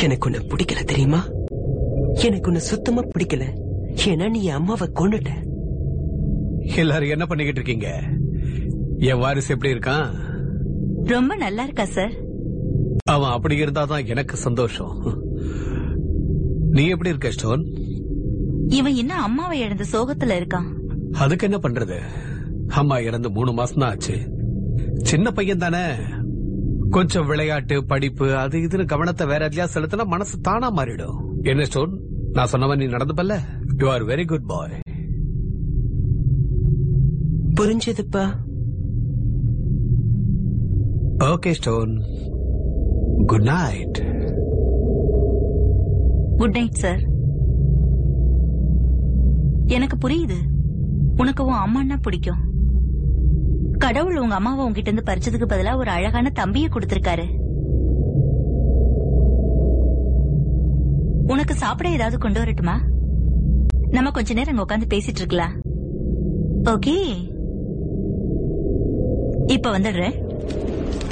எனக்கு உன்னை பிடிக்கல தெரியுமா எனக்கு உன்னை சுத்தமா பிடிக்கல ஏன்னா நீ என் அம்மாவை கொன்னுட்ட எல்லாரும் என்ன பண்ணிக்கிட்டு இருக்கீங்க என் வாரிசு எப்படி இருக்கான் ரொம்ப நல்லா இருக்கா சார் அவன் அப்படி இருந்தாதான் எனக்கு சந்தோஷம் நீ எப்படி இருக்க ஸ்டோன் இவன் இன்னும் அம்மாவை இழந்த சோகத்துல இருக்கான் அதுக்கு என்ன பண்றது அம்மா இறந்து மூணு மாசம் தான் ஆச்சு சின்ன பையன் தானே கொஞ்சம் விளையாட்டு படிப்பு அது இதுன்னு கவனத்தை வேற எதுலயா செலுத்தினா மனசு தானா மாறிடும் என்ன ஸ்டோன் நான் சொன்னவன் நீ நடந்துப்பல்ல you are very good boy புரிஞ்சதுப்பா okay stone good night good night sir எனக்கு புரியுது உனக்கு உன் அம்மான்னா பிடிக்கும் கடவுள் உங்க அம்மாவை உங்ககிட்ட இருந்து பறிச்சதுக்கு பதிலா ஒரு அழகான தம்பியை கொடுத்திருக்காரு உனக்கு சாப்பிட ஏதாவது கொண்டு வரட்டுமா நம்ம கொஞ்ச நேரம் அங்க உட்காந்து பேசிட்டு இருக்கலாம் ஓகே இப்ப வந்துடுறேன்